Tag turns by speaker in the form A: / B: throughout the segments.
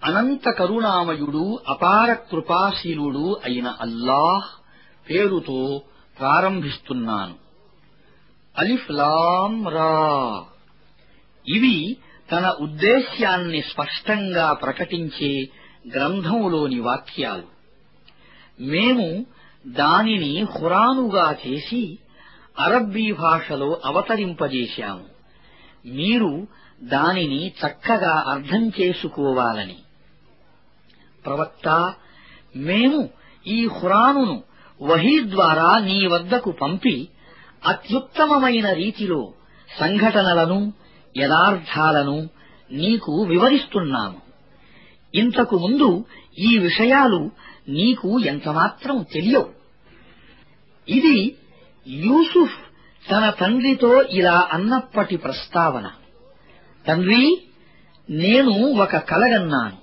A: అనంత కరుణామయుడు అపార కృపాశీలుడు అయిన అల్లాహ్ పేరుతో ప్రారంభిస్తున్నాను అలిఫ్ లామ్ రా ఇవి తన ఉద్దేశ్యాన్ని స్పష్టంగా ప్రకటించే గ్రంథంలోని వాక్యాలు మేము దానిని ఖురానుగా చేసి అరబ్బీ భాషలో అవతరింపజేశాము మీరు దానిని చక్కగా అర్థం చేసుకోవాలని ప్రవక్త మేము ఈ ఖురానును వహీ ద్వారా నీ వద్దకు పంపి అత్యుత్తమమైన రీతిలో సంఘటనలను యథార్థాలను నీకు వివరిస్తున్నాము ఇంతకు ముందు ఈ విషయాలు నీకు ఎంతమాత్రం తెలియవు ఇది యూసుఫ్ తన తండ్రితో ఇలా అన్నప్పటి ప్రస్తావన తండ్రి నేను ఒక కలగన్నాను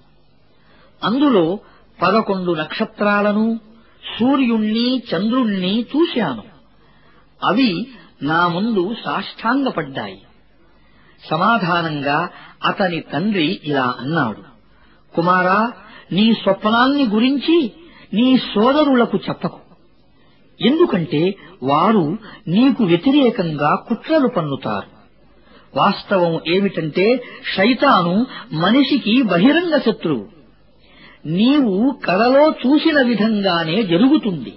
A: అందులో పదకొండు నక్షత్రాలను సూర్యుణ్ణి చంద్రుణ్ణి చూశాను అవి నా ముందు సాష్టాంగపడ్డాయి సమాధానంగా అతని తండ్రి ఇలా అన్నాడు కుమారా నీ స్వప్నాన్ని గురించి నీ సోదరులకు చెప్పకు ఎందుకంటే వారు నీకు వ్యతిరేకంగా కుట్రలు పన్నుతారు వాస్తవం ఏమిటంటే శైతాను మనిషికి బహిరంగ శత్రువు నీవు కలలో చూసిన విధంగానే జరుగుతుంది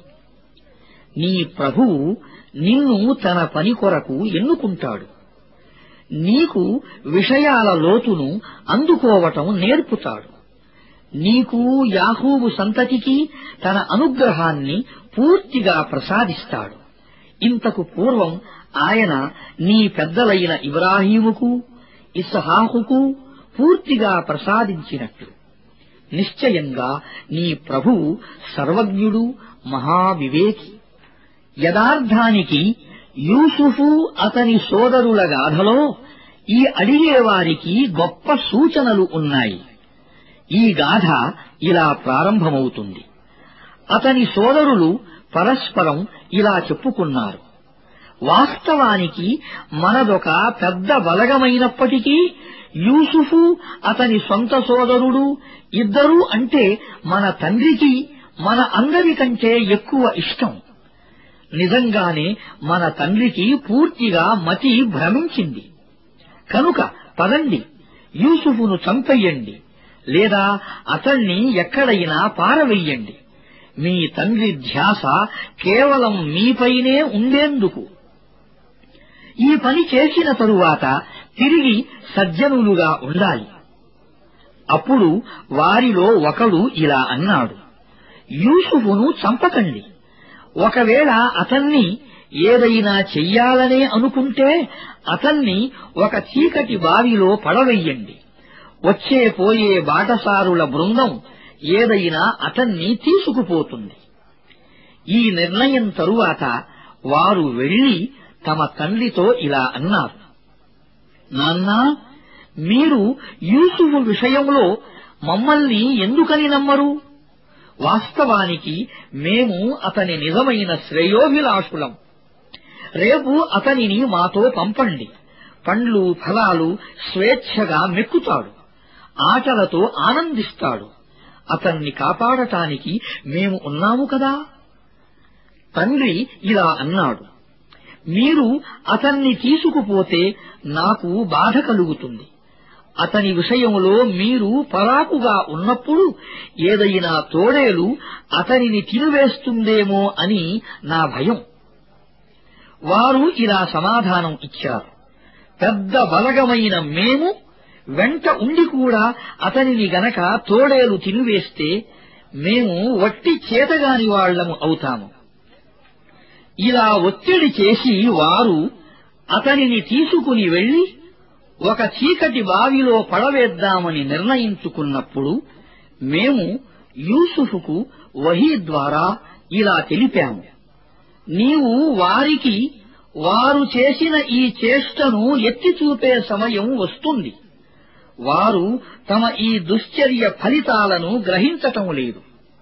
A: నీ ప్రభువు నిన్ను తన పని కొరకు ఎన్నుకుంటాడు నీకు విషయాల లోతును అందుకోవటం నేర్పుతాడు నీకు యాహూబు సంతతికి తన అనుగ్రహాన్ని పూర్తిగా ప్రసాదిస్తాడు ఇంతకు పూర్వం ఆయన నీ పెద్దలైన ఇబ్రాహీముకు ఇస్హాకుకు పూర్తిగా ప్రసాదించినట్లు నిశ్చయంగా నీ ప్రభువు సర్వజ్ఞుడు మహావివేకి యథార్థానికి యూసుఫు అతని సోదరుల గాథలో ఈ అడిగేవారికి గొప్ప సూచనలు ఉన్నాయి ఈ గాథ ఇలా ప్రారంభమవుతుంది అతని సోదరులు పరస్పరం ఇలా చెప్పుకున్నారు వాస్తవానికి మనదొక పెద్ద బలగమైనప్పటికీ యూసుఫు అతని సొంత సోదరుడు ఇద్దరూ అంటే మన తండ్రికి మన అందరికంటే ఎక్కువ ఇష్టం నిజంగానే మన తండ్రికి పూర్తిగా మతి భ్రమించింది కనుక పదండి యూసుఫును చంపెయ్యండి లేదా అతణ్ణి ఎక్కడైనా పారవెయ్యండి మీ తండ్రి ధ్యాస కేవలం మీపైనే ఉండేందుకు ఈ పని చేసిన తరువాత తిరిగి సజ్జనులుగా ఉండాలి అప్పుడు వారిలో ఒకడు ఇలా అన్నాడు యూసుఫును చంపకండి ఒకవేళ అతన్ని ఏదైనా చెయ్యాలనే అనుకుంటే అతన్ని ఒక చీకటి బావిలో పడవెయ్యండి వచ్చే పోయే బాటసారుల బృందం ఏదైనా అతన్ని తీసుకుపోతుంది ఈ నిర్ణయం తరువాత వారు వెళ్లి తమ తండ్రితో ఇలా అన్నారు నాన్నా మీరు యూసుఫు విషయంలో మమ్మల్ని ఎందుకని నమ్మరు వాస్తవానికి మేము అతని నిజమైన శ్రేయోభిలాషులం రేపు అతనిని మాతో పంపండి పండ్లు ఫలాలు స్వేచ్ఛగా మెక్కుతాడు ఆటలతో ఆనందిస్తాడు అతన్ని కాపాడటానికి మేము ఉన్నాము కదా తండ్రి ఇలా అన్నాడు మీరు అతన్ని తీసుకుపోతే నాకు బాధ కలుగుతుంది అతని విషయంలో మీరు పరాకుగా ఉన్నప్పుడు ఏదైనా తోడేలు అతనిని తినివేస్తుందేమో అని నా భయం వారు ఇలా సమాధానం ఇచ్చారు పెద్ద బలగమైన మేము వెంట ఉండి కూడా అతనిని గనక తోడేలు తినివేస్తే మేము వట్టి చేతగాని వాళ్లము అవుతాము ఇలా ఒత్తిడి చేసి వారు అతనిని తీసుకుని వెళ్లి ఒక చీకటి బావిలో పడవేద్దామని నిర్ణయించుకున్నప్పుడు మేము యూసుఫుకు వహీ ద్వారా ఇలా తెలిపాము నీవు వారికి వారు చేసిన ఈ చేష్టను ఎత్తి చూపే సమయం వస్తుంది వారు తమ ఈ దుశ్చర్య ఫలితాలను గ్రహించటం లేదు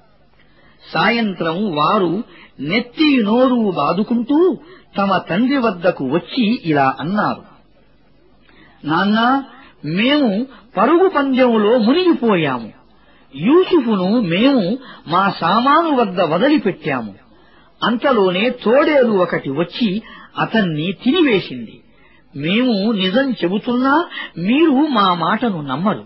A: సాయంత్రం వారు నెత్తి నోరు బాదుకుంటూ తమ తండ్రి వద్దకు వచ్చి ఇలా అన్నారు నాన్నా మేము పరుగు పందెంలో మునిగిపోయాము యూసుఫును మేము మా సామాను వద్ద వదిలిపెట్టాము అంతలోనే తోడేలు ఒకటి వచ్చి అతన్ని తినివేసింది మేము నిజం చెబుతున్నా మీరు మా మాటను నమ్మరు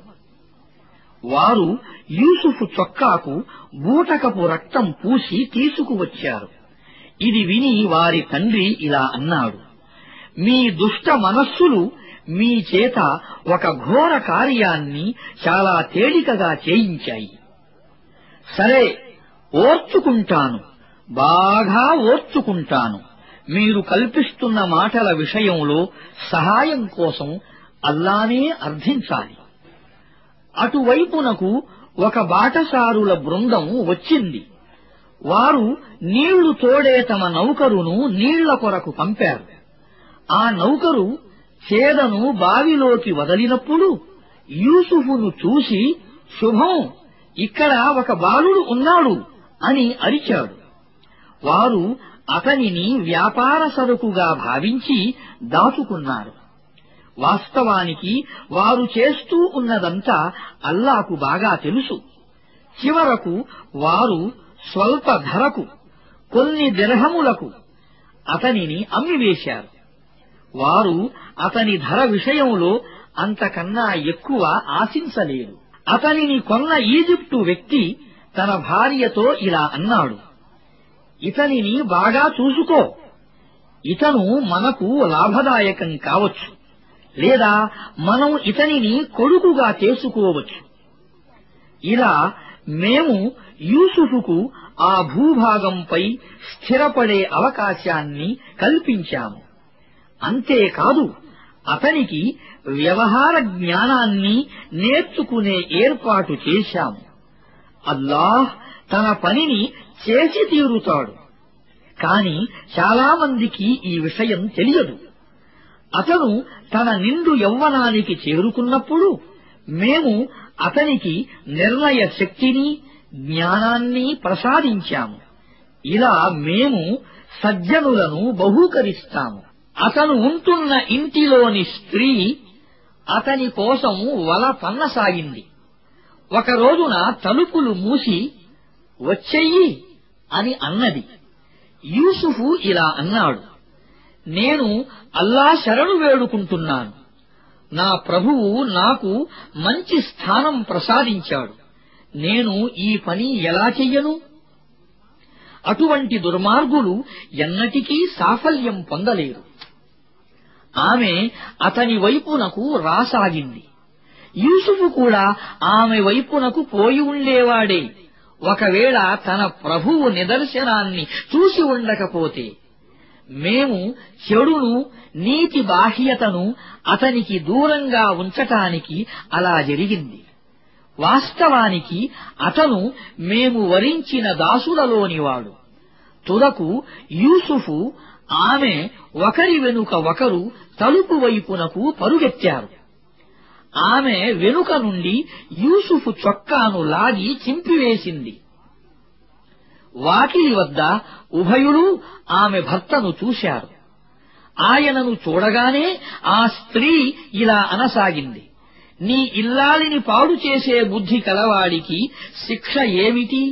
A: వారు యూసుఫు చొక్కాకు బూటకపు రక్తం పూసి తీసుకువచ్చారు ఇది విని వారి తండ్రి ఇలా అన్నాడు మీ దుష్ట మనస్సులు మీ చేత ఒక ఘోర కార్యాన్ని చాలా తేలికగా చేయించాయి సరే ఓర్చుకుంటాను బాగా ఓర్చుకుంటాను మీరు కల్పిస్తున్న మాటల విషయంలో సహాయం కోసం అల్లానే అర్థించాలి అటువైపునకు ఒక బాటసారుల బృందం వచ్చింది వారు నీళ్లు తోడే తమ నౌకరును నీళ్ల కొరకు పంపారు ఆ నౌకరు చేదను బావిలోకి వదలినప్పుడు యూసుఫును చూసి శుభం ఇక్కడ ఒక బాలుడు ఉన్నాడు అని అరిచాడు వారు అతనిని వ్యాపార సరుకుగా భావించి దాచుకున్నారు వాస్తవానికి వారు చేస్తూ ఉన్నదంతా అల్లాకు బాగా తెలుసు చివరకు వారు స్వల్ప ధరకు కొన్ని దిర్హములకు అతనిని అమ్మివేశారు వారు అతని ధర విషయంలో అంతకన్నా ఎక్కువ ఆశించలేదు అతనిని కొన్న ఈజిప్టు వ్యక్తి తన భార్యతో ఇలా అన్నాడు ఇతనిని బాగా చూసుకో ఇతను మనకు లాభదాయకం కావచ్చు లేదా మనం ఇతనిని కొడుకుగా చేసుకోవచ్చు ఇలా మేము యూసుఫుకు ఆ భూభాగంపై స్థిరపడే అవకాశాన్ని కల్పించాము అంతేకాదు అతనికి వ్యవహార జ్ఞానాన్ని నేర్చుకునే ఏర్పాటు చేశాము అల్లాహ్ తన పనిని చేసి తీరుతాడు కాని చాలామందికి ఈ విషయం తెలియదు అతను తన నిండు యౌవనానికి చేరుకున్నప్పుడు మేము అతనికి నిర్ణయ శక్తిని జ్ఞానాన్ని ప్రసాదించాము ఇలా మేము సజ్జనులను బహూకరిస్తాము అతను ఉంటున్న ఇంటిలోని స్త్రీ అతని కోసం వల పన్నసాగింది ఒక రోజున తలుపులు మూసి వచ్చెయ్యి అని అన్నది యూసుఫు ఇలా అన్నాడు నేను అల్లా శరణు వేడుకుంటున్నాను నా ప్రభువు నాకు మంచి స్థానం ప్రసాదించాడు నేను ఈ పని ఎలా చెయ్యను అటువంటి దుర్మార్గులు ఎన్నటికీ సాఫల్యం పొందలేరు ఆమె అతని వైపునకు రాసాగింది యూసుఫు కూడా ఆమె వైపునకు పోయి ఉండేవాడే ఒకవేళ తన ప్రభువు నిదర్శనాన్ని చూసి ఉండకపోతే మేము చెడును నీతి బాహ్యతను అతనికి దూరంగా ఉంచటానికి అలా జరిగింది వాస్తవానికి అతను మేము వరించిన దాసులలోనివాడు తుదకు యూసుఫు ఆమె ఒకరి వెనుక ఒకరు తలుపు వైపునకు పరుగెత్తారు ఆమె వెనుక నుండి యూసుఫు చొక్కాను లాగి చింపివేసింది వాకిలి వద్ద ఉభయులు ఆమె భర్తను చూశారు ఆయనను చూడగానే ఆ స్త్రీ ఇలా అనసాగింది నీ ఇల్లాలిని పాడు చేసే బుద్ధి కలవాడికి శిక్ష ఏమిటి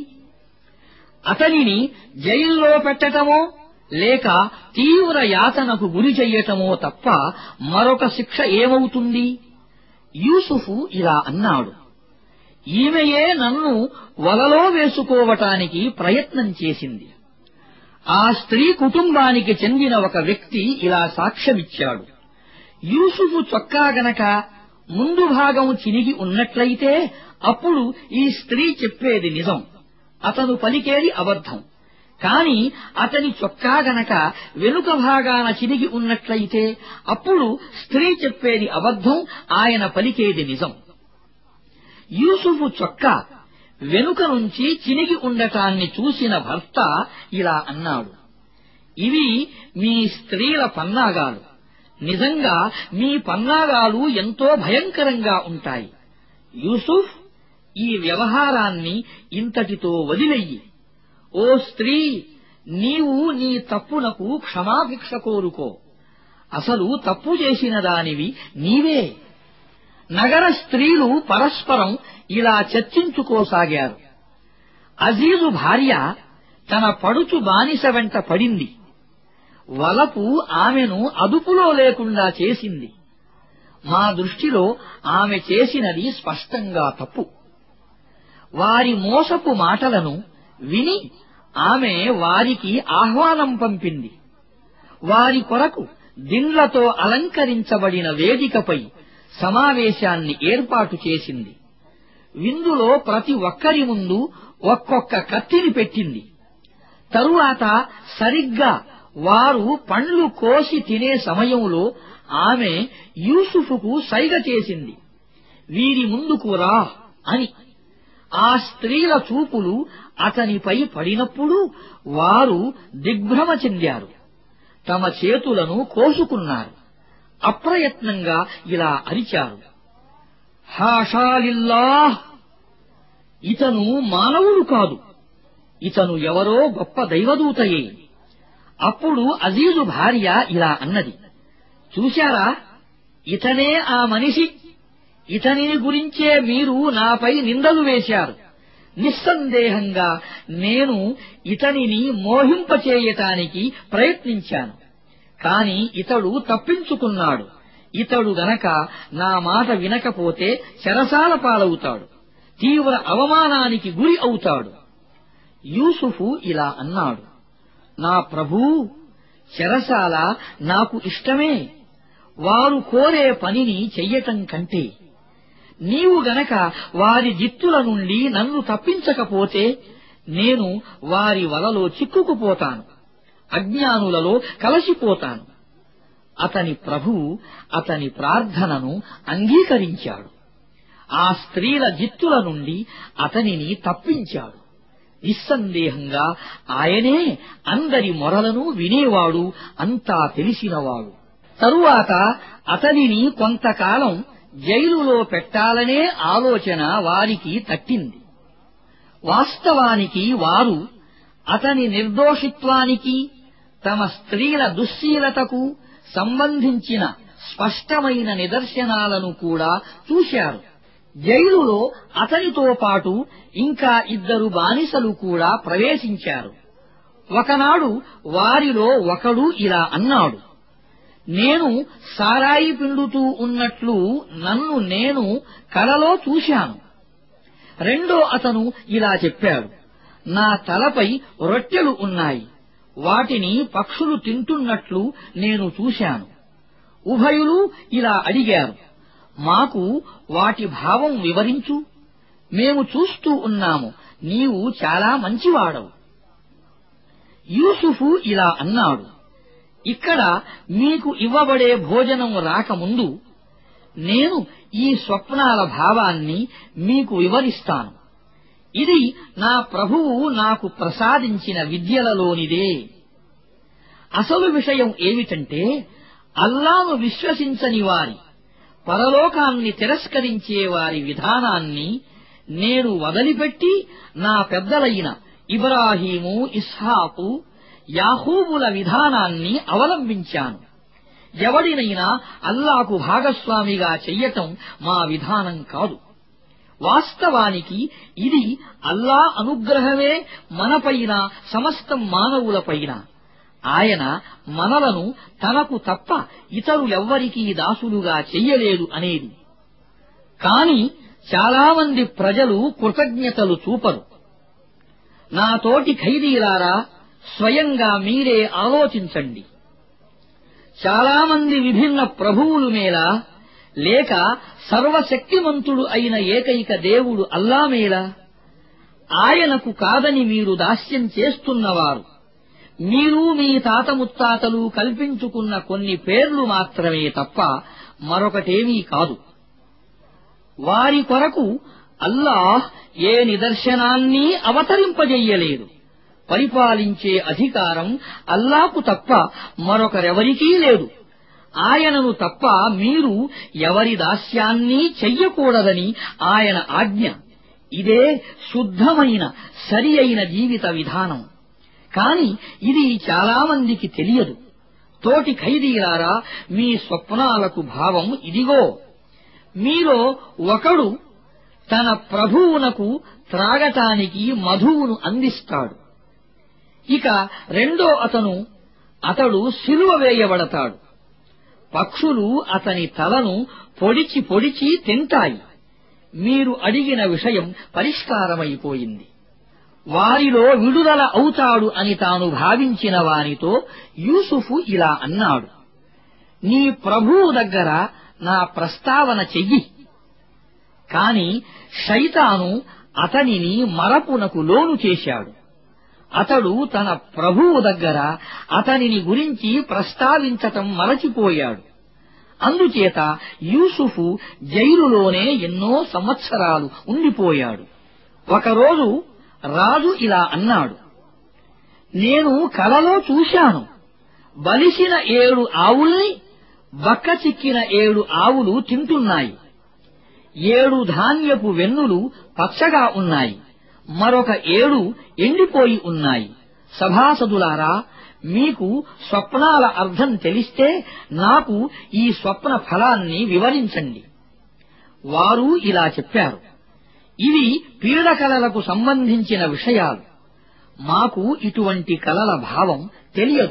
A: అతనిని జైల్లో పెట్టటమో లేక తీవ్ర యాతనకు గురి చెయ్యటమో తప్ప మరొక శిక్ష ఏమవుతుంది యూసుఫు ఇలా అన్నాడు ఈమెయే నన్ను వలలో వేసుకోవటానికి ప్రయత్నం చేసింది ఆ స్త్రీ కుటుంబానికి చెందిన ఒక వ్యక్తి ఇలా సాక్ష్యమిచ్చాడు యూసుఫు చొక్కా గనక ముందు భాగం చినిగి ఉన్నట్లయితే అప్పుడు ఈ స్త్రీ చెప్పేది నిజం అతను పలికేది అబద్ధం కాని అతని చొక్కా గనక వెనుక భాగాన చిరిగి ఉన్నట్లయితే అప్పుడు స్త్రీ చెప్పేది అబద్ధం ఆయన పలికేది నిజం యూసుఫు చొక్కా వెనుక నుంచి చినిగి ఉండటాన్ని చూసిన భర్త ఇలా అన్నాడు ఇవి మీ స్త్రీల పన్నాగాలు నిజంగా మీ పన్నాగాలు ఎంతో భయంకరంగా ఉంటాయి యూసుఫ్ ఈ వ్యవహారాన్ని ఇంతటితో వదిలెయ్యి ఓ స్త్రీ నీవు నీ తప్పునకు క్షమాభిక్ష కోరుకో అసలు తప్పు చేసిన దానివి నీవే నగర స్త్రీలు పరస్పరం ఇలా చర్చించుకోసాగారు అజీజు భార్య తన పడుచు బానిస వెంట పడింది వలపు ఆమెను అదుపులో లేకుండా చేసింది మా దృష్టిలో ఆమె చేసినది స్పష్టంగా తప్పు వారి మోసపు మాటలను విని ఆమె వారికి ఆహ్వానం పంపింది వారి కొరకు దిండ్లతో అలంకరించబడిన వేదికపై సమావేశాన్ని ఏర్పాటు చేసింది విందులో ప్రతి ఒక్కరి ముందు ఒక్కొక్క కత్తిని పెట్టింది తరువాత సరిగ్గా వారు పండ్లు కోసి తినే సమయంలో ఆమె యూసుఫుకు సైగ చేసింది వీరి ముందుకు రా అని ఆ స్త్రీల చూపులు అతనిపై పడినప్పుడు వారు దిగ్భ్రమ చెందారు తమ చేతులను కోసుకున్నారు అప్రయత్నంగా ఇలా అరిచారు హాషాలిల్లాహ్ ఇతను మానవుడు కాదు ఇతను ఎవరో గొప్ప దైవదూతయే అప్పుడు అజీజు భార్య ఇలా అన్నది చూశారా ఇతనే ఆ మనిషి ఇతనిని గురించే మీరు నాపై నిందలు వేశారు నిస్సందేహంగా నేను ఇతనిని మోహింపచేయటానికి ప్రయత్నించాను కాని ఇతడు తప్పించుకున్నాడు ఇతడు గనక నా మాట వినకపోతే చెరసాల పాలవుతాడు తీవ్ర అవమానానికి గురి అవుతాడు యూసుఫు ఇలా అన్నాడు నా ప్రభూ చెరసాల నాకు ఇష్టమే వారు కోరే పనిని చెయ్యటం కంటే నీవు గనక వారి జిత్తుల నుండి నన్ను తప్పించకపోతే నేను వారి వలలో చిక్కుకుపోతాను అజ్ఞానులలో కలసిపోతాను అతని ప్రభువు అతని ప్రార్థనను అంగీకరించాడు ఆ స్త్రీల జిత్తుల నుండి అతనిని తప్పించాడు నిస్సందేహంగా ఆయనే అందరి మొరలను వినేవాడు అంతా తెలిసినవాడు తరువాత అతనిని కొంతకాలం జైలులో పెట్టాలనే ఆలోచన వారికి తట్టింది వాస్తవానికి వారు అతని నిర్దోషిత్వానికి తమ స్త్రీల దుశ్శీలతకు సంబంధించిన స్పష్టమైన నిదర్శనాలను కూడా చూశారు జైలులో అతనితో పాటు ఇంకా ఇద్దరు బానిసలు కూడా ప్రవేశించారు ఒకనాడు వారిలో ఒకడు ఇలా అన్నాడు నేను సారాయి పిండుతూ ఉన్నట్లు నన్ను నేను కలలో చూశాను రెండో అతను ఇలా చెప్పాడు నా తలపై రొట్టెలు ఉన్నాయి వాటిని పక్షులు తింటున్నట్లు నేను చూశాను ఉభయులు ఇలా అడిగారు మాకు వాటి భావం వివరించు మేము చూస్తూ ఉన్నాము నీవు చాలా మంచివాడవు యూసుఫు ఇలా అన్నాడు ఇక్కడ మీకు ఇవ్వబడే భోజనం రాకముందు నేను ఈ స్వప్నాల భావాన్ని మీకు వివరిస్తాను ఇది నా ప్రభువు నాకు ప్రసాదించిన విద్యలలోనిదే అసలు విషయం ఏమిటంటే అల్లాను విశ్వసించని వారి పరలోకాన్ని తిరస్కరించే వారి విధానాన్ని నేను వదిలిపెట్టి నా పెద్దలైన ఇబ్రాహీము ఇస్హాకు యాహూబుల విధానాన్ని అవలంబించాను ఎవడినైనా అల్లాకు భాగస్వామిగా చెయ్యటం మా విధానం కాదు వాస్తవానికి ఇది అల్లా అనుగ్రహమే మనపైన సమస్త మానవులపైన ఆయన మనలను తనకు తప్ప ఇతరులెవ్వరికీ దాసులుగా చెయ్యలేదు అనేది కాని చాలామంది ప్రజలు కృతజ్ఞతలు చూపరు నా తోటి ఖైదీలారా స్వయంగా మీరే ఆలోచించండి చాలామంది విభిన్న ప్రభువులు మేలా లేక సర్వశక్తిమంతుడు అయిన ఏకైక దేవుడు అల్లా మేలా ఆయనకు కాదని మీరు దాస్యం చేస్తున్నవారు మీరు మీ తాత ముత్తాతలు కల్పించుకున్న కొన్ని పేర్లు మాత్రమే తప్ప మరొకటేమీ కాదు వారి కొరకు అల్లాహ్ ఏ నిదర్శనాన్ని అవతరింపజెయ్యలేదు పరిపాలించే అధికారం అల్లాకు తప్ప మరొకరెవరికీ లేదు ఆయనను తప్ప మీరు ఎవరి దాస్యాన్ని చెయ్యకూడదని ఆయన ఆజ్ఞ ఇదే శుద్ధమైన సరి అయిన జీవిత విధానం కాని ఇది చాలామందికి తెలియదు తోటి ఖైదీలారా మీ స్వప్నాలకు భావం ఇదిగో మీలో ఒకడు తన ప్రభువునకు త్రాగటానికి మధువును అందిస్తాడు ఇక రెండో అతను అతడు సిలువ వేయబడతాడు పక్షులు అతని తలను పొడిచి పొడిచి తింటాయి మీరు అడిగిన విషయం పరిష్కారమైపోయింది వారిలో విడుదల అవుతాడు అని తాను భావించిన వానితో యూసుఫు ఇలా అన్నాడు నీ ప్రభువు దగ్గర నా ప్రస్తావన చెయ్యి కాని శైతాను అతనిని మరపునకు లోను చేశాడు అతడు తన ప్రభువు దగ్గర అతనిని గురించి ప్రస్తావించటం మరచిపోయాడు అందుచేత యూసుఫు జైలులోనే ఎన్నో సంవత్సరాలు ఉండిపోయాడు ఒకరోజు రాజు ఇలా అన్నాడు నేను కలలో చూశాను బలిసిన ఏడు ఆవుల్ని బక్క చిక్కిన ఏడు ఆవులు తింటున్నాయి ఏడు ధాన్యపు వెన్నులు పచ్చగా ఉన్నాయి మరొక ఏడు ఎండిపోయి ఉన్నాయి సభాసదులారా మీకు స్వప్నాల అర్థం తెలిస్తే నాకు ఈ స్వప్న ఫలాన్ని వివరించండి వారు ఇలా చెప్పారు ఇవి పీడకలలకు సంబంధించిన విషయాలు మాకు ఇటువంటి కలల భావం తెలియదు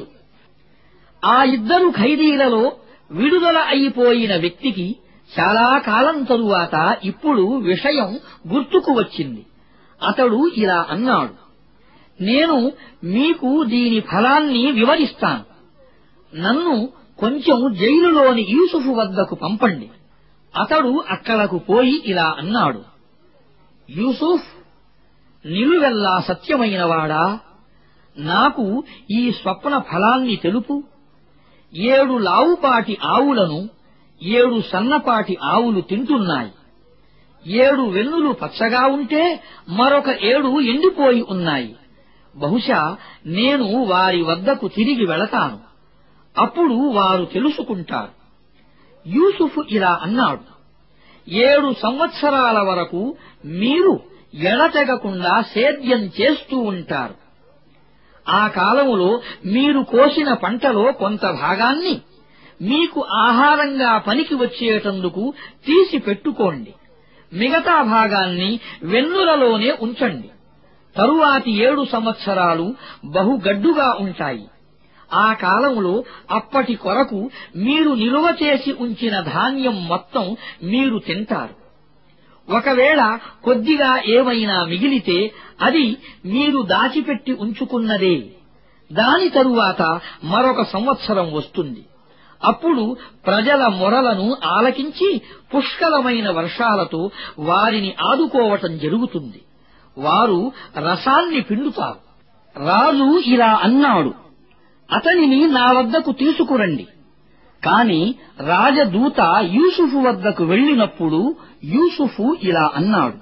A: ఆ ఇద్దరు ఖైదీలలో విడుదల అయిపోయిన వ్యక్తికి చాలా కాలం తరువాత ఇప్పుడు విషయం గుర్తుకు వచ్చింది అతడు ఇలా అన్నాడు నేను మీకు దీని ఫలాన్ని వివరిస్తాను నన్ను కొంచెం జైలులోని యూసుఫు వద్దకు పంపండి అతడు అక్కడకు పోయి ఇలా అన్నాడు యూసుఫ్ నిలువెల్లా సత్యమైనవాడా నాకు ఈ స్వప్న ఫలాన్ని తెలుపు ఏడు లావుపాటి ఆవులను ఏడు సన్నపాటి ఆవులు తింటున్నాయి ఏడు వెన్నులు పచ్చగా ఉంటే మరొక ఏడు ఎండిపోయి ఉన్నాయి బహుశా నేను వారి వద్దకు తిరిగి వెళతాను అప్పుడు వారు తెలుసుకుంటారు యూసుఫ్ ఇలా అన్నాడు ఏడు సంవత్సరాల వరకు మీరు ఎడతెగకుండా సేద్యం చేస్తూ ఉంటారు ఆ కాలములో మీరు కోసిన పంటలో కొంత భాగాన్ని మీకు ఆహారంగా పనికి వచ్చేటందుకు తీసి పెట్టుకోండి మిగతా భాగాన్ని వెన్నులలోనే ఉంచండి తరువాతి ఏడు సంవత్సరాలు బహుగడ్డుగా ఉంటాయి ఆ కాలములో అప్పటి కొరకు మీరు నిలువ చేసి ఉంచిన ధాన్యం మొత్తం మీరు తింటారు ఒకవేళ కొద్దిగా ఏమైనా మిగిలితే అది మీరు దాచిపెట్టి ఉంచుకున్నదే దాని తరువాత మరొక సంవత్సరం వస్తుంది అప్పుడు ప్రజల మొరలను ఆలకించి పుష్కలమైన వర్షాలతో వారిని ఆదుకోవటం జరుగుతుంది వారు రసాన్ని పిండుతారు రాజు ఇలా అన్నాడు అతనిని నా వద్దకు తీసుకురండి కాని రాజదూత యూసుఫు వద్దకు వెళ్ళినప్పుడు యూసుఫు ఇలా అన్నాడు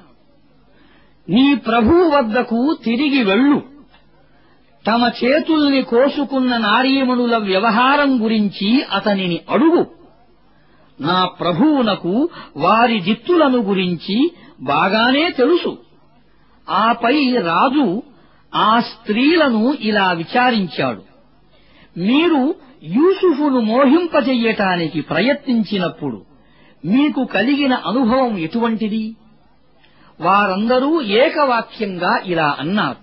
A: నీ ప్రభువు వద్దకు తిరిగి వెళ్ళు తమ చేతుల్ని కోసుకున్న నారీమణుల వ్యవహారం గురించి అతనిని అడుగు నా ప్రభువునకు వారి జిత్తులను గురించి బాగానే తెలుసు ఆపై రాజు ఆ స్త్రీలను ఇలా విచారించాడు మీరు యూసుఫును మోహింపచెయ్యటానికి ప్రయత్నించినప్పుడు మీకు కలిగిన అనుభవం ఎటువంటిది వారందరూ ఏకవాక్యంగా ఇలా అన్నారు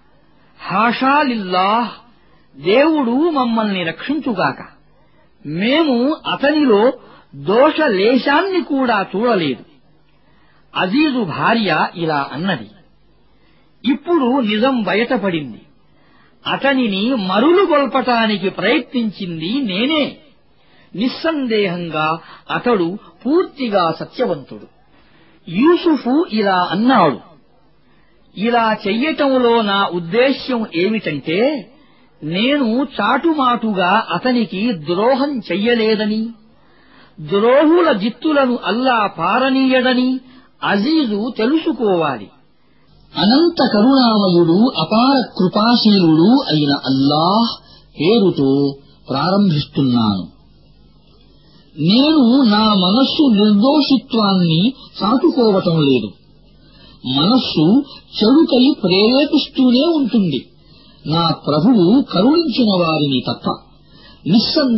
A: హాషాలిల్లాహ్ దేవుడు మమ్మల్ని రక్షించుగాక మేము అతనిలో దోషలేశాన్ని కూడా చూడలేదు అజీజు భార్య ఇలా అన్నది ఇప్పుడు నిజం బయటపడింది అతనిని మరులు గొల్పటానికి ప్రయత్నించింది నేనే నిస్సందేహంగా అతడు పూర్తిగా సత్యవంతుడు యూసుఫు ఇలా అన్నాడు ఇలా చెయ్యటంలో నా ఉద్దేశ్యం ఏమిటంటే నేను చాటుమాటుగా అతనికి ద్రోహం చెయ్యలేదని ద్రోహుల జిత్తులను అల్లా పారనీయడని అజీజు తెలుసుకోవాలి
B: అనంత కరుణామయుడు అపార కృపాశీలుడు అయిన అల్లాహ్ పేరుతో ప్రారంభిస్తున్నాను నేను నా మనస్సు నిర్దోషిత్వాన్ని చాటుకోవటం లేదు మనస్సు చెడుకై ప్రేరేపిస్తూనే ఉంటుంది నా ప్రభువు కరుణించిన వారిని తప్ప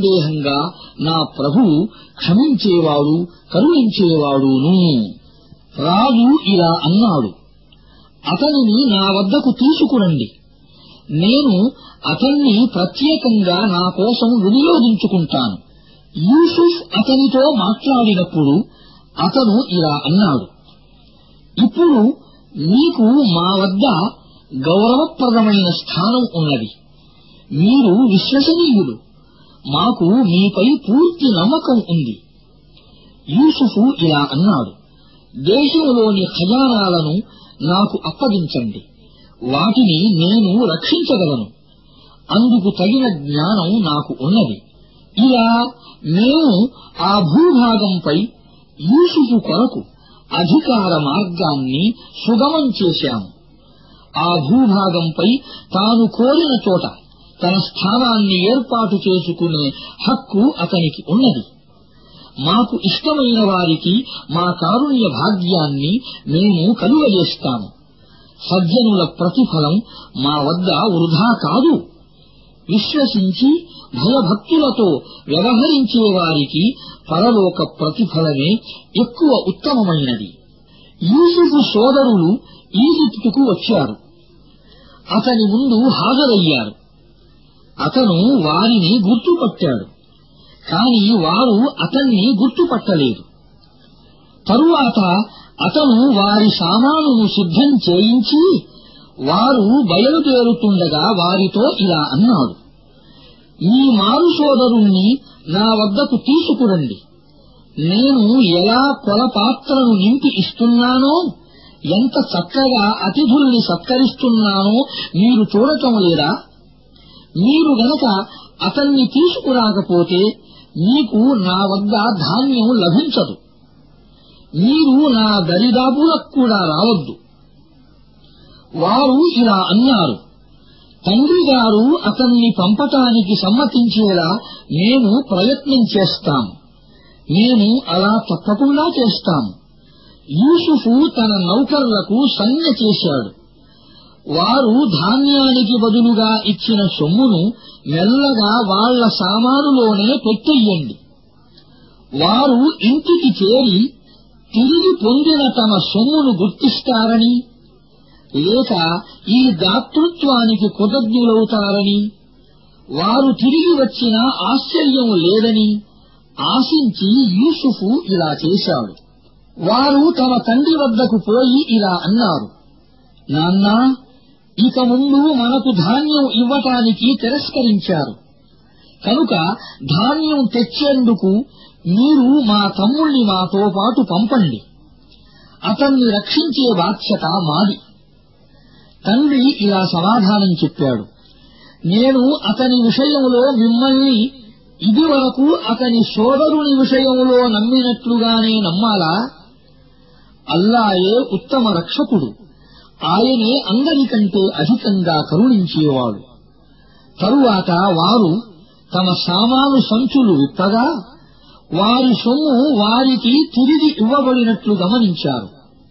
B: నిస్సందేహంగా నా ప్రభువు క్షమించేవాడు కరుణించేవాడును రాజు ఇలా అన్నాడు అతనిని నా వద్దకు తీసుకురండి నేను అతన్ని ప్రత్యేకంగా నా కోసం వినియోగించుకుంటాను యూసుఫ్ అతనితో మాట్లాడినప్పుడు అతను ఇలా అన్నాడు ఇప్పుడు మీకు మా వద్ద గౌరవప్రదమైన స్థానం ఉన్నది మీరు విశ్వసనీయులు మాకు మీపై పూర్తి నమ్మకం ఉంది యూసుఫు ఇలా అన్నాడు దేశంలోని ఖజానాలను నాకు అప్పగించండి వాటిని నేను రక్షించగలను అందుకు తగిన జ్ఞానం నాకు ఉన్నది ఇలా మేము ఆ భూభాగంపై యూసుఫు కొరకు అధికార మార్గాన్ని సుగమం చేశాము ఆ భూభాగంపై తాను కోరిన చోట తన స్థానాన్ని ఏర్పాటు చేసుకునే హక్కు అతనికి ఉన్నది మాకు ఇష్టమైన వారికి మా కారుణ్య భాగ్యాన్ని మేము కలుగజేస్తాము సజ్జనుల ప్రతిఫలం మా వద్ద వృధా కాదు విశ్వసించి భయభక్తులతో వ్యవహరించే వారికి పరలోక ప్రతిఫలమే ఎక్కువ ఉత్తమమైనది యూసుఫు సోదరులు ఈజిప్టుకు వచ్చారు అతని ముందు హాజరయ్యారు అతను వారిని గుర్తుపట్టాడు కాని వారు అతన్ని గుర్తుపట్టలేదు తరువాత అతను వారి సామానును సిద్ధం చేయించి వారు బయలుదేరుతుండగా వారితో ఇలా అన్నాడు ఈ మారు సోదరుణ్ణి నా వద్దకు తీసుకురండి నేను ఎలా కొలపాత్రను నింపి ఇస్తున్నానో ఎంత చక్కగా అతిథుల్ని సత్కరిస్తున్నానో మీరు చూడటం లేదా మీరు గనక అతన్ని తీసుకురాకపోతే మీకు నా వద్ద ధాన్యం లభించదు మీరు నా దరిదాపులకు కూడా రావద్దు వారు ఇలా అన్నారు తండ్రి గారు అతన్ని పంపటానికి సమ్మతించేలా మేము ప్రయత్నం చేస్తాం మేము అలా తప్పకుండా చేస్తాము యూసుఫు తన నౌకర్లకు సంజ్ఞ చేశాడు వారు ధాన్యానికి బదులుగా ఇచ్చిన సొమ్మును మెల్లగా వాళ్ల సామానులోనే పెట్టెయ్యండి వారు ఇంటికి చేరి తిరిగి పొందిన తమ సొమ్మును గుర్తిస్తారని లేక ఈ దాతృత్వానికి కృతజ్ఞులవుతారని వారు తిరిగి వచ్చిన ఆశ్చర్యం లేదని ఆశించి యూసుఫు ఇలా చేశాడు వారు తమ తండ్రి వద్దకు పోయి ఇలా అన్నారు నాన్నా ఇక ముందు మనకు ధాన్యం ఇవ్వటానికి తిరస్కరించారు కనుక ధాన్యం తెచ్చేందుకు మీరు మా తమ్ముణ్ణి మాతో పాటు పంపండి అతన్ని రక్షించే బాధ్యత మాది తండ్రి ఇలా సమాధానం చెప్పాడు నేను అతని విషయంలో మిమ్మల్ని ఇదివరకు అతని సోదరుని విషయంలో నమ్మినట్లుగానే నమ్మాలా అల్లాయే ఉత్తమ రక్షకుడు ఆయనే అందరికంటే అధికంగా కరుణించేవాడు తరువాత వారు తమ సామాను సంచులు విప్పగా వారి సొమ్ము వారికి తిరిగి ఇవ్వబడినట్లు గమనించారు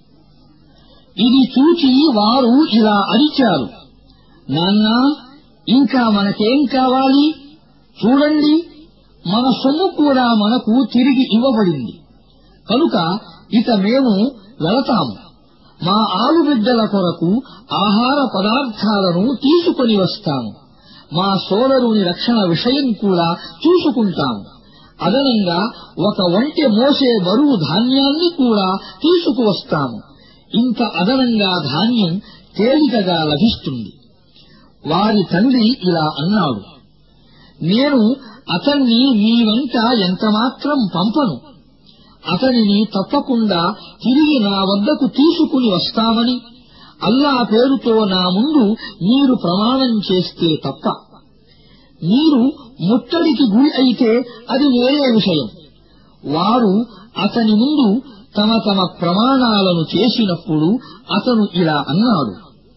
B: ఇది చూచి వారు ఇలా అరిచారు నాన్నా ఇంకా మనకేం కావాలి చూడండి మన సొమ్ము కూడా మనకు తిరిగి ఇవ్వబడింది కనుక ఇక మేము వెళతాము మా ఆలుబిడ్డల కొరకు ఆహార పదార్థాలను తీసుకొని వస్తాము మా సోదరుని రక్షణ విషయం కూడా చూసుకుంటాము అదనంగా ఒక ఒంటె మోసే బరువు ధాన్యాన్ని కూడా తీసుకువస్తాము ఇంత అదనంగా ధాన్యం తేలికగా లభిస్తుంది వారి తండ్రి ఇలా అన్నాడు నేను అతన్ని మీ వెంట ఎంతమాత్రం పంపను అతనిని తప్పకుండా తిరిగి నా వద్దకు తీసుకుని వస్తామని అల్లా పేరుతో నా ముందు మీరు ప్రమాణం చేస్తే తప్ప మీరు ముట్టడికి గురి అయితే అది వేరే విషయం వారు అతని ముందు తమ తమ ప్రమాణాలను చేసినప్పుడు అతను ఇలా అన్నాడు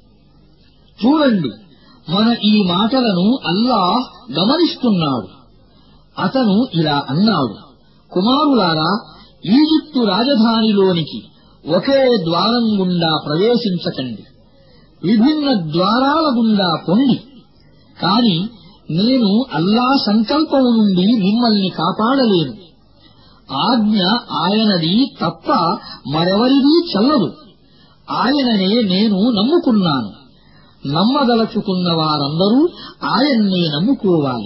B: చూడండి మన ఈ మాటలను అల్లాహ్ గమనిస్తున్నాడు అతను ఇలా అన్నాడు కుమారులారా ఈజిప్టు రాజధానిలోనికి ఒకే ద్వారం గుండా ప్రవేశించకండి విభిన్న ద్వారాల గుండా పొండి కాని నేను అల్లా సంకల్పం నుండి మిమ్మల్ని కాపాడలేను ఆజ్ఞ ఆయనది తప్ప మరెవరిదీ చెల్లదు ఆయననే నేను నమ్ముకున్నాను నమ్మదలచుకున్న వారందరూ ఆయన్నే నమ్ముకోవాలి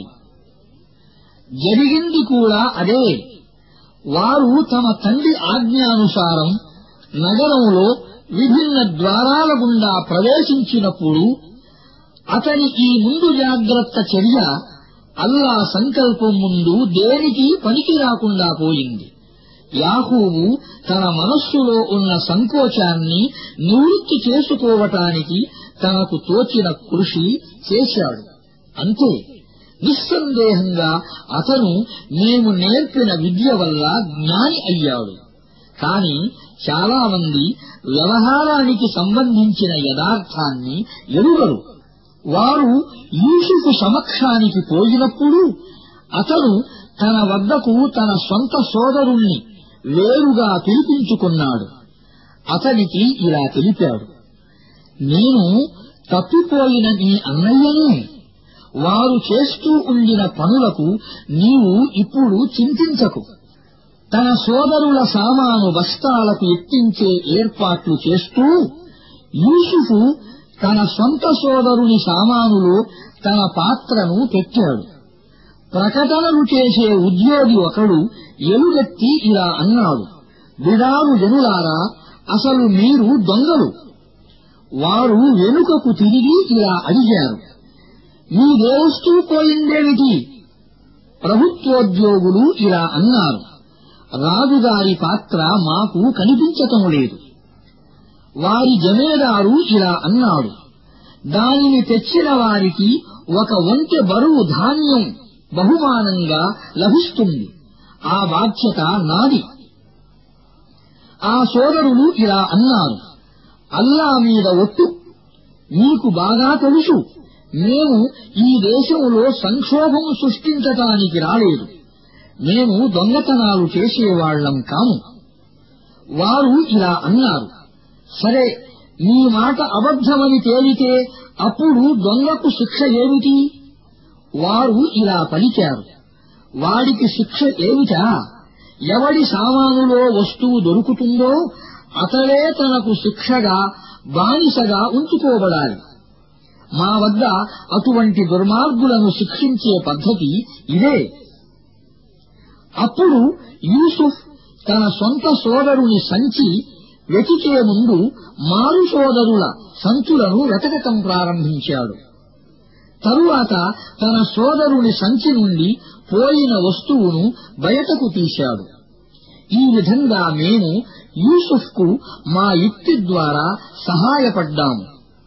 B: జరిగింది కూడా అదే వారు తమ తండ్రి ఆజ్ఞానుసారం నగరంలో విభిన్న ద్వారాల గుండా ప్రవేశించినప్పుడు అతని ఈ ముందు జాగ్రత్త చర్య అల్లా సంకల్పం ముందు దేనికి పనికి రాకుండా పోయింది యాహూబు తన మనస్సులో ఉన్న సంకోచాన్ని నివృత్తి చేసుకోవటానికి తనకు తోచిన కృషి చేశాడు అంతే నిస్సందేహంగా అతను మేము నేర్పిన విద్య వల్ల జ్ఞాని అయ్యాడు కాని చాలా మంది వ్యవహారానికి సంబంధించిన యథార్థాన్ని ఎరుగరు వారు యూసుఫు సమక్షానికి పోయినప్పుడు అతను తన వద్దకు తన సొంత సోదరుణ్ణి వేరుగా పిలిపించుకున్నాడు అతనికి ఇలా తెలిపాడు నేను తప్పిపోయిన నీ అన్నయ్యనే వారు చేస్తూ ఉండిన పనులకు నీవు ఇప్పుడు చింతించకు తన సోదరుల సామాను బస్తాలకు ఎత్తించే ఏర్పాట్లు చేస్తూ యూసుఫు తన సొంత సోదరుని సామానులో తన పాత్రను పెట్టాడు ప్రకటనలు చేసే ఉద్యోగి ఒకడు ఎలుగెత్తి ఇలా అన్నాడు విడారు జనులారా అసలు మీరు దొంగలు వారు వెనుకకు తిరిగి ఇలా అడిగారు మీదేస్తూ పోయిందేమిటి ప్రభుత్వోద్యోగులు ఇలా అన్నారు రాజుగారి పాత్ర మాకు కనిపించటం లేదు వారి జమేదారు ఇలా అన్నాడు దానిని తెచ్చిన వారికి ఒక వంతె బరువు ధాన్యం బహుమానంగా లభిస్తుంది ఆ బాధ్యత నాది ఆ సోదరులు ఇలా అన్నారు అల్లా మీద ఒట్టు నీకు బాగా తెలుసు మేము ఈ దేశంలో సంక్షోభం సృష్టించటానికి రాలేదు మేము దొంగతనాలు చేసేవాళ్లం కాము వారు ఇలా అన్నారు సరే నీ మాట అబద్ధమని తేలితే అప్పుడు దొంగకు శిక్ష ఏమిటి వారు ఇలా పలికారు వాడికి శిక్ష ఏమిటా ఎవడి సామానులో వస్తువు దొరుకుతుందో అతడే తనకు శిక్షగా బానిసగా ఉంచుకోబడాలి మా వద్ద అటువంటి దుర్మార్గులను శిక్షించే పద్ధతి ఇదే అప్పుడు యూసుఫ్ తన సొంత సోదరుని సంచి వెతికే ముందు మారు సోదరుల సంచులను వెతకటం ప్రారంభించాడు తరువాత తన సోదరుని సంచి నుండి పోయిన వస్తువును బయటకు తీశాడు ఈ విధంగా మేము యూసుఫ్కు మా యుక్తి ద్వారా సహాయపడ్డాము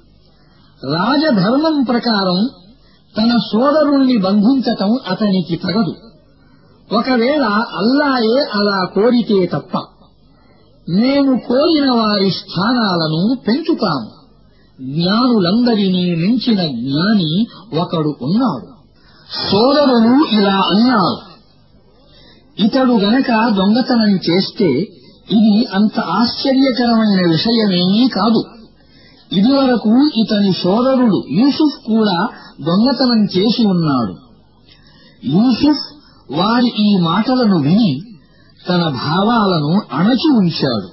B: రాజధర్మం ప్రకారం తన సోదరుణ్ణి బంధించటం అతనికి తగదు ఒకవేళ అల్లాయే అలా కోరితే తప్ప మేము కోరిన వారి స్థానాలను పెంచుతాము జ్ఞానులందరినీ మించిన జ్ఞాని ఒకడు ఉన్నాడు సోదరుడు ఇలా అన్నాడు ఇతడు గనక దొంగతనం చేస్తే ఇది అంత ఆశ్చర్యకరమైన విషయమేమీ కాదు ఇదివరకు ఇతని సోదరుడు యూసుఫ్ కూడా దొంగతనం చేసి ఉన్నాడు యూసుఫ్ వారి ఈ మాటలను విని తన భావాలను అణచి ఉంచాడు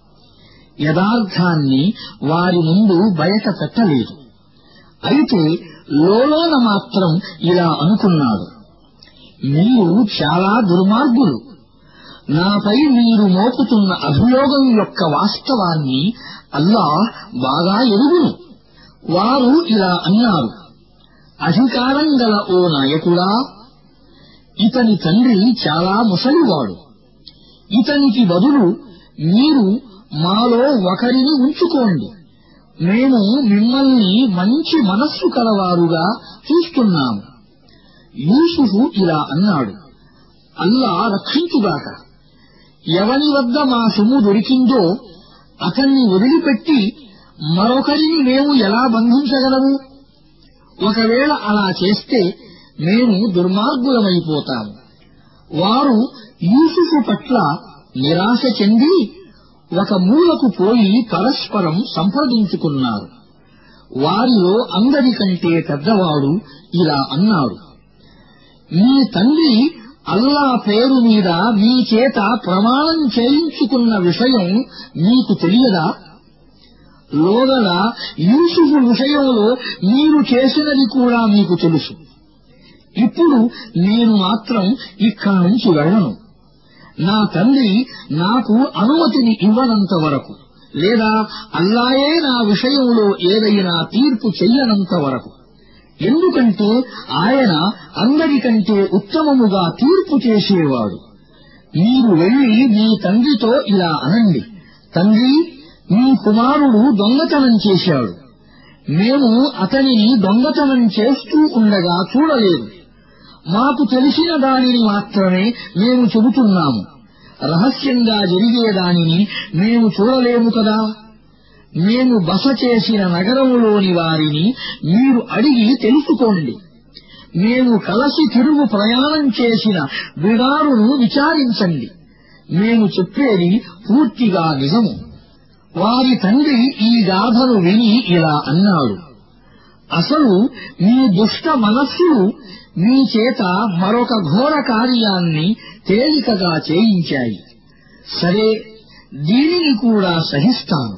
B: యథార్థాన్ని వారి ముందు బయట పెట్టలేదు అయితే లోలోన మాత్రం ఇలా అనుకున్నాడు మీరు చాలా దుర్మార్గులు నాపై మీరు మోపుతున్న అభియోగం యొక్క వాస్తవాన్ని అల్లా బాగా ఎరుగును వారు ఇలా అన్నారు అధికారం గల ఓ నాయకుడా ఇతని తండ్రి చాలా ముసలివాడు ఇతనికి బదులు మీరు మాలో ఒకరిని ఉంచుకోండి మేము మిమ్మల్ని మంచి మనస్సు కలవారుగా చూస్తున్నాము యూసుఫు ఇలా అన్నాడు అల్లా రక్షించుగాక ఎవని వద్ద మా సొమ్ము దొరికిందో అతన్ని వదిలిపెట్టి మరొకరిని మేము ఎలా బంధించగలము ఒకవేళ అలా చేస్తే మేము దుర్మార్గులమైపోతాము వారు యూసుఫు పట్ల నిరాశ చెంది ఒక మూలకు పోయి పరస్పరం సంప్రదించుకున్నారు వారిలో అందరికంటే పెద్దవాడు ఇలా అన్నాడు మీ తండ్రి అల్లా పేరు మీద మీ చేత ప్రమాణం చేయించుకున్న విషయం మీకు తెలియదా లోగడ యూసుఫు విషయంలో మీరు చేసినది కూడా మీకు తెలుసు ఇప్పుడు నేను మాత్రం ఇక్కడి నుంచి వెళ్ళను నా తండ్రి నాకు అనుమతిని ఇవ్వనంత వరకు లేదా అల్లాయే నా విషయంలో ఏదైనా తీర్పు చెయ్యనంత వరకు ఎందుకంటే ఆయన అందరికంటే ఉత్తమముగా తీర్పు చేసేవాడు మీరు వెళ్లి మీ తండ్రితో ఇలా అనండి తండ్రి మీ కుమారుడు దొంగతనం చేశాడు మేము అతనిని దొంగతనం చేస్తూ ఉండగా చూడలేదు మాకు తెలిసిన దానిని మాత్రమే మేము చెబుతున్నాము రహస్యంగా జరిగే దానిని మేము చూడలేము కదా మేము బస చేసిన నగరములోని వారిని మీరు అడిగి తెలుసుకోండి మేము కలసి తిరుగు ప్రయాణం చేసిన బిడారును విచారించండి మేము చెప్పేది పూర్తిగా నిజము వారి తండ్రి ఈ గాథను విని ఇలా అన్నాడు అసలు మీ దుష్ట మనస్సులు మీ చేత మరొక ఘోర కార్యాన్ని తేలికగా చేయించాయి సరే దీనిని కూడా సహిస్తాను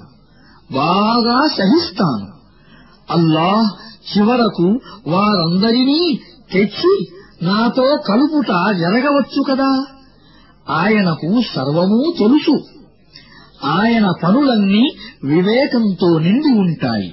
B: బాగా సహిస్తాను అల్లాహ్ చివరకు వారందరినీ తెచ్చి నాతో కలుపుట జరగవచ్చు కదా ఆయనకు సర్వమూ తెలుసు ఆయన పనులన్నీ వివేకంతో నిండి ఉంటాయి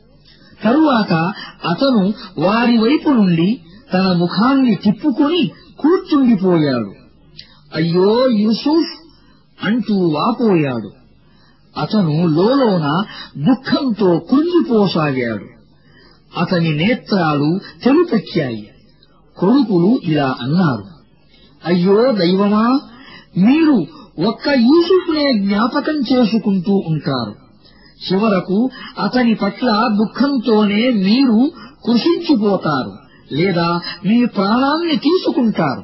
B: తరువాత అతను వారి వైపు నుండి తన ముఖాన్ని తిప్పుకొని కూర్చుండిపోయాడు అయ్యో యూసుఫ్ అంటూ వాపోయాడు అతను లోలోన దుఃఖంతో కృంగిపోసాగాడు అతని నేత్రాలు తెలుపెక్కాయి కొడుకులు ఇలా అన్నారు అయ్యో దైవమా మీరు ఒక్క యూసుఫ్నే జ్ఞాపకం చేసుకుంటూ ఉంటారు చివరకు అతని పట్ల దుఃఖంతోనే మీరు కృషించిపోతారు లేదా మీ ప్రాణాన్ని తీసుకుంటారు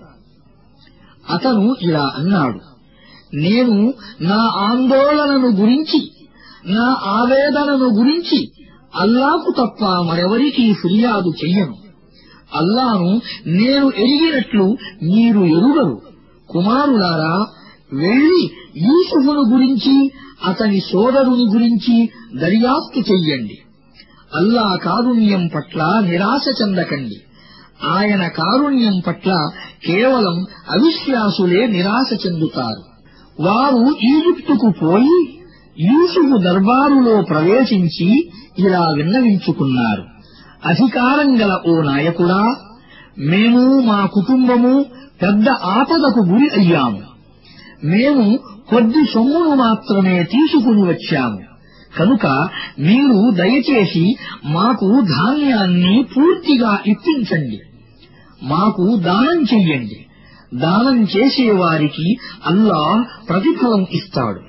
B: అతను ఇలా అన్నాడు నేను నా ఆందోళనను గురించి నా ఆవేదనను గురించి అల్లాకు తప్ప మరెవరికీ ఫిర్యాదు చెయ్యను అల్లాను నేను ఎరిగినట్లు మీరు ఎరుగరు కుమారులారా వెళ్లి యూసుఫును గురించి అతని సోదరుని గురించి దర్యాప్తు చెయ్యండి అల్లా కారుణ్యం పట్ల నిరాశ చెందకండి ఆయన కారుణ్యం పట్ల కేవలం అవిశ్వాసులే నిరాశ చెందుతారు వారు ఈజిప్టుకు పోయి యూసుఫు దర్బారులో ప్రవేశించి ఇలా విన్నవించుకున్నారు అధికారం గల ఓ నాయకుడా మేము మా కుటుంబము పెద్ద ఆపదకు గురి అయ్యాము మేము కొద్ది సొమ్మును మాత్రమే తీసుకుని వచ్చాము కనుక మీరు దయచేసి మాకు ధాన్యాన్ని పూర్తిగా ఇప్పించండి మాకు దానం చెయ్యండి దానం చేసేవారికి అల్లా ప్రతిఫలం ఇస్తాడు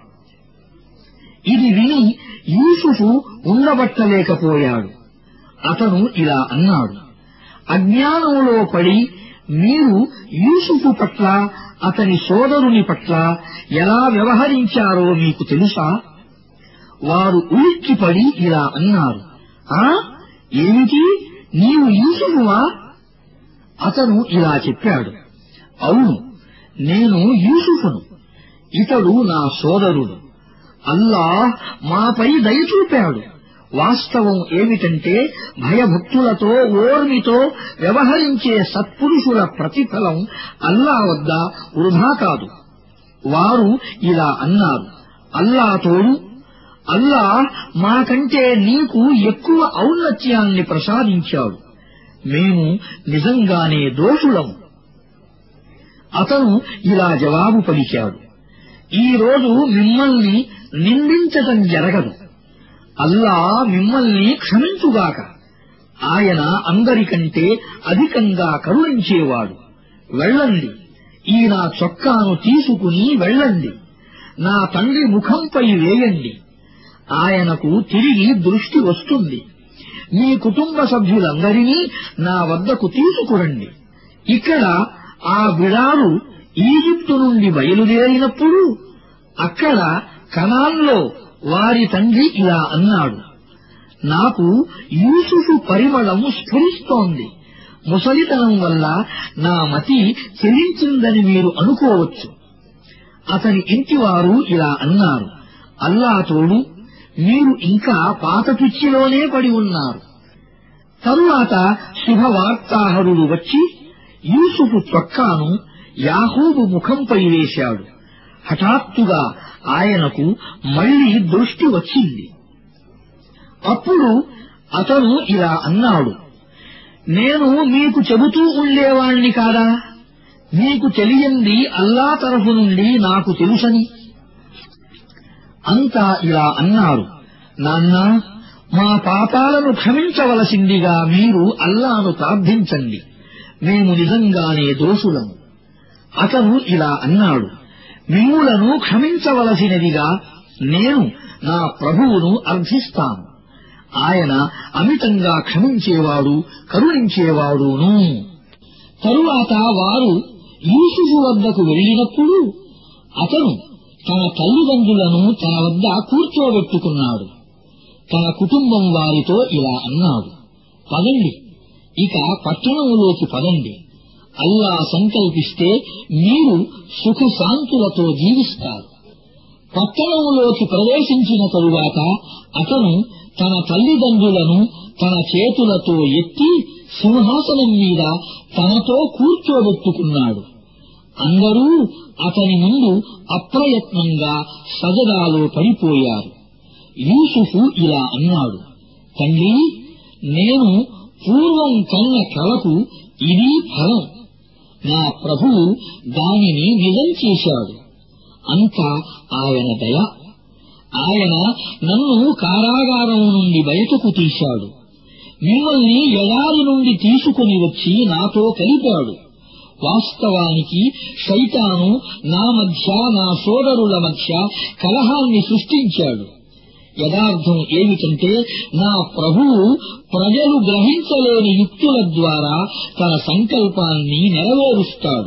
B: ఇది విని యూసుఫు ఉండబట్టలేకపోయాడు అతను ఇలా అన్నాడు అజ్ఞానంలో పడి మీరు యూసుఫు పట్ల అతని సోదరుని పట్ల ఎలా వ్యవహరించారో మీకు తెలుసా వారు ఉలిక్కిపడి ఇలా అన్నారు ఆ ఏమిటి నీవు యూసుఫువా అతను ఇలా చెప్పాడు అవును నేను యూసుఫును ఇతడు నా సోదరుడు అల్లాహ్ మాపై దయ చూపాడు వాస్తవం ఏమిటంటే భయభక్తులతో ఓర్మితో వ్యవహరించే సత్పురుషుల ప్రతిఫలం అల్లా వద్ద వృధా కాదు వారు ఇలా అన్నారు అల్లా తోడు అల్లా మాకంటే నీకు ఎక్కువ ఔన్నత్యాన్ని ప్రసాదించాడు మేము నిజంగానే దోషులము అతను ఇలా జవాబు పలికాడు ఈ రోజు మిమ్మల్ని నిందించటం జరగదు అల్లా మిమ్మల్ని క్షమించుగాక ఆయన అందరికంటే అధికంగా కరుణించేవాడు వెళ్ళండి ఈ నా చొక్కాను తీసుకుని వెళ్ళండి నా తండ్రి ముఖంపై వేయండి ఆయనకు తిరిగి దృష్టి వస్తుంది మీ కుటుంబ సభ్యులందరినీ నా వద్దకు తీసుకురండి ఇక్కడ ఆ బిడారు ఈజిప్టు నుండి బయలుదేరినప్పుడు అక్కడ కనాన్లో వారి తండ్రి ఇలా అన్నాడు నాకు యూసుఫు పరిమళం స్ఫురిస్తోంది ముసలితనం వల్ల నా మతి చెలించిందని మీరు అనుకోవచ్చు అతని ఇంటివారు ఇలా అన్నారు అల్లా తోడు మీరు ఇంకా పాత పిచ్చిలోనే పడి ఉన్నారు తరువాత శుభవార్తాహరుడు వచ్చి యూసుఫు చొక్కాను యాహూబు ముఖంపై వేశాడు హఠాత్తుగా ఆయనకు మళ్లీ దృష్టి వచ్చింది అప్పుడు అతను ఇలా అన్నాడు నేను మీకు చెబుతూ ఉండేవాణ్ణి కాదా మీకు తెలియంది అల్లా తరఫు నుండి నాకు తెలుసని అంతా ఇలా అన్నారు నాన్న మా పాపాలను క్షమించవలసిందిగా మీరు అల్లాను ప్రార్థించండి మేము నిజంగానే దోషులము అతను ఇలా అన్నాడు మిమ్ములను క్షమించవలసినదిగా నేను నా ప్రభువును అర్థిస్తాను ఆయన అమితంగా క్షమించేవాడు కరుణించేవాడును తరువాత వారు యూసుఫు వద్దకు వెళ్ళినప్పుడు అతను తన తల్లిదండ్రులను తన వద్ద కూర్చోబెట్టుకున్నాడు తన కుటుంబం వారితో ఇలా అన్నాడు పదండి ఇక పట్టణంలోకి పదండి అల్లా సంకల్పిస్తే మీరు సుఖశాంతులతో జీవిస్తారు పట్టణంలోకి ప్రవేశించిన తరువాత అతను తన తల్లిదండ్రులను తన చేతులతో ఎత్తి సింహాసనం మీద తనతో కూర్చోబెట్టుకున్నాడు అందరూ అతని ముందు అప్రయత్నంగా సజదాలో పడిపోయారు యూసుఫు ఇలా అన్నాడు తండ్రి నేను పూర్వం కన్న కలకు ఇది ఫలం నా ప్రభువు దానిని నిజం చేశాడు అంతా ఆయన దయ ఆయన నన్ను కారాగారం నుండి బయటకు తీశాడు మిమ్మల్ని ఎడారి నుండి తీసుకుని వచ్చి నాతో కలిపాడు వాస్తవానికి శైతాను నా మధ్య నా సోదరుల మధ్య కలహాన్ని సృష్టించాడు యథార్థం ఏమిటంటే నా ప్రభువు ప్రజలు గ్రహించలేని యుక్తుల ద్వారా తన సంకల్పాన్ని నెరవేరుస్తాడు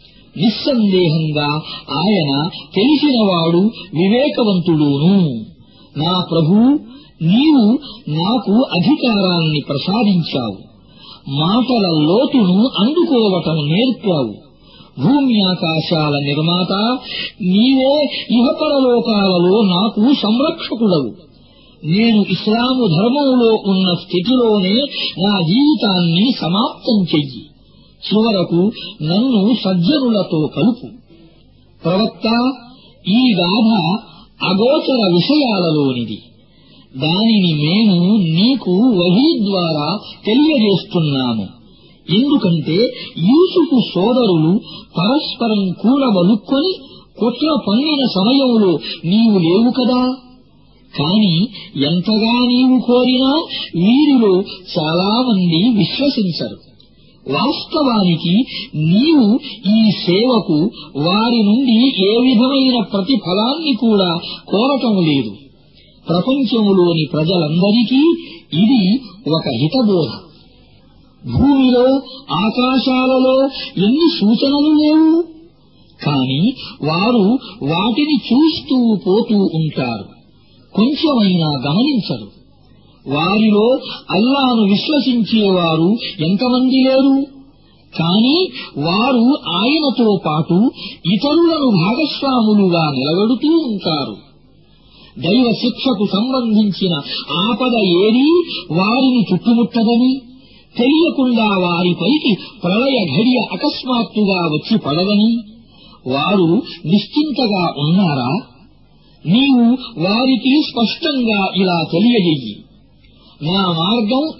B: నిస్సందేహంగా ఆయన తెలిసినవాడు వివేకవంతుడును నా ప్రభు నీవు నాకు అధికారాన్ని ప్రసాదించావు మాటల లోతును అందుకోవటం నేర్పావు భూమి ఆకాశాల నిర్మాత నీవే ఇహపరలోకాలలో నాకు సంరక్షకుడవు నేను ఇస్లాము ధర్మంలో ఉన్న స్థితిలోనే నా జీవితాన్ని సమాప్తం చెయ్యి చివరకు నన్ను సజ్జనులతో కలుపు ప్రవక్త ఈ గాథ అగోచర విషయాలలోనిది దానిని మేము నీకు వహీ ద్వారా తెలియజేస్తున్నాము ఎందుకంటే యూసుకు సోదరులు పరస్పరం కూడబలుక్కొని కుట్ర పన్నిన సమయంలో నీవు లేవు కదా కాని ఎంతగా నీవు కోరినా వీరిలో చాలా మంది విశ్వసించరు వాస్తవానికి నీవు ఈ సేవకు వారి నుండి ఏ విధమైన ప్రతిఫలాన్ని కూడా కోరటం లేదు ప్రపంచములోని ప్రజలందరికీ ఇది ఒక హితబోధ భూమిలో ఆకాశాలలో ఎన్ని సూచనలు లేవు కాని వారు వాటిని చూస్తూ పోతూ ఉంటారు కొంచెమైనా గమనించరు వారిలో అల్లాను విశ్వసించేవారు ఎంతమంది లేరు కాని వారు ఆయనతో పాటు ఇతరులను భాగస్వాములుగా నిలబెడుతూ ఉంటారు దైవ శిక్షకు సంబంధించిన ఆపద ఏదీ వారిని చుట్టుముట్టదని తెలియకుండా వారిపైకి ప్రళయ ఘడియ అకస్మాత్తుగా వచ్చి పడదని వారు నిశ్చింతగా ఉన్నారా నీవు వారికి స్పష్టంగా ఇలా తెలియజెయ్యి నా మార్గం